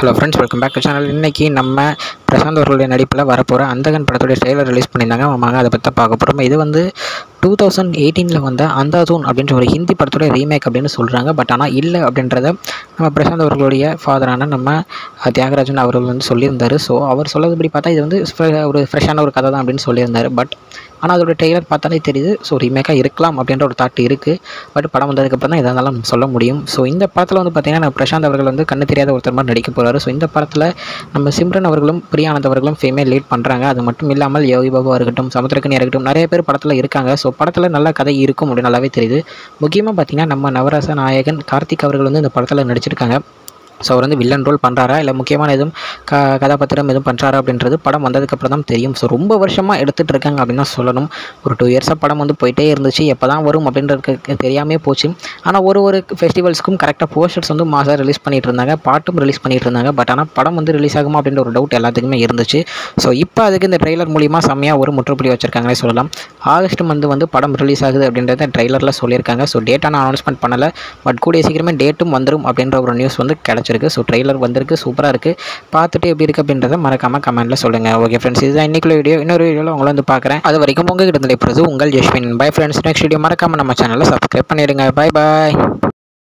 hello friends welcome back to channel இன்றைக்கி நம்ம பிரசாந்த் அவர்களுடைய நடிப்பில் வரப்போகிற அந்தகன் படத்துடைய ட்ரெய்லர் ரிலீஸ் பண்ணியிருந்தாங்க ஆமாங்க அதை பற்றி தான் பார்க்க போகிறோம் இது வந்து டூ தௌசண்ட் எயிட்டீனில் வந்த அந்தாதூன் அப்படின்ற ஒரு ஹிந்தி படத்தோட ரீமேக் அப்படின்னு சொல்கிறாங்க பட் ஆனால் இல்லை அப்படின்றத நம்ம பிரசாந்த் அவர்களுடைய ஃபாதரான நம்ம அஹ், தியாகராஜன் அவர்கள் வந்து சொல்லியிருந்தார் ஸோ அவர் சொல்லதுபடி பார்த்தா இது வந்து fre- ஒரு ஃப்ரெஷ்ஷான ஒரு கதை தான் அப்படின்னு சொல்லியிருந்தார் பட் ஆனால் அதோட ட்ரெய்லர் பார்த்தாலே தெரியுது ஸோ ரீமேக்காக இருக்கலாம் அப்படின்ற ஒரு தாட் இருக்குது பட் படம் வந்ததுக்கப்புறம் தான் எதாக இருந்தாலும் நம்ம சொல்ல முடியும் ஸோ இந்த படத்தில் வந்து பார்த்திங்கன்னா நம்ம பிரசாந்த் அவர்கள் வந்து கண்ணு தெரியாத ஒருத்தர் மாதிரி நடிக்க போகிறாரு ஸோ இந்த படத்தில் நம்ம சிம்ரன் அவர்களும் பிரியானந்த் அவர்களும் ஃபேமே லீட் பண்ணுறாங்க அது மட்டும் இல்லாமல் யோகி பாபுவாக இருக்கட்டும் சமுத்திரக்கனி இருக்கட்டும் நிறைய பேர் படத்தில் இருக்காங்க ஸோ படத்தில் நல்ல கதை இருக்கும் அப்படின்னு நல்லாவே தெரியுது முக்கியமாக பார்த்திங்கன்னா நம்ம நவரச நாயகன் கார்த்திக் அவர்கள் வந்து இந்த படத்தில் நடிச்சிருக்காங்க ஸோ அவர் வந்து வில்லன் ரோல் பண்ணுறாரா இல்லை முக்கியமான எதுவும் க கதாபாத்திரம் எதுவும் பண்ணுறாரா அப்படின்றது படம் வந்ததுக்கப்புறம் தான் தெரியும் ஸோ ரொம்ப வருஷமாக எடுத்துகிட்டு இருக்காங்க அப்படின்னு தான் சொல்லணும் ஒரு டூ இயர்ஸாக படம் வந்து போயிட்டே இருந்துச்சு எப்போ தான் வரும் அப்படின்றது தெரியாமே போச்சு ஆனால் ஒரு ஒரு ஃபெஸ்டிவல்ஸ்க்கும் கரெக்டாக போஸ்டர்ஸ் வந்து மாதம் ரிலீஸ் பண்ணிட்டு இருந்தாங்க பாட்டும் ரிலீஸ் பண்ணிட்டு இருந்தாங்க பட் ஆனால் படம் வந்து ரிலீஸ் ஆகுமா அப்படின்ற ஒரு டவுட் எல்லாத்துக்குமே இருந்துச்சு ஸோ இப்போ அதுக்கு இந்த ட்ரெய்லர் மூலிமா செம்மையாக ஒரு முற்றுப்புள்ளி வச்சிருக்காங்களே சொல்லலாம் ஆகஸ்ட் மந்த் வந்து படம் ரிலீஸ் ஆகுது அப்படின்றத ட்ரெய்லரில் சொல்லியிருக்காங்க ஸோ டேட்டா நான் அனௌன்ஸ்மெண்ட் பண்ணலை பட் கூடிய சீக்கிரமே டேட்டும் வந்துடும் அப்படின்ற ஒரு நியூஸ் வந்து கிடச்சிருக்கு ஸோ ட்ரெய்லர் வந்திருக்கு சூப்பராக இருக்குது பார்த்துட்டு எப்படி இருக்குது அப்படின்றத மறக்காமல் கமெண்ட்டில் சொல்லுங்கள் ஓகே ஃப்ரெண்ட்ஸ் இதுதான் இன்றைக்குள்ள வீடியோ இன்னொரு வீடியோவில் உங்களை வந்து பார்க்குறேன் அது வரைக்கும் உங்ககிட்ட இருந்து இப்பொழுது உங்கள் Jaswin bye friends next video மறக்காமல் நம்ம சேனலை சப்ஸ்கிரைப் பண்ணிடுங்க பை பாய்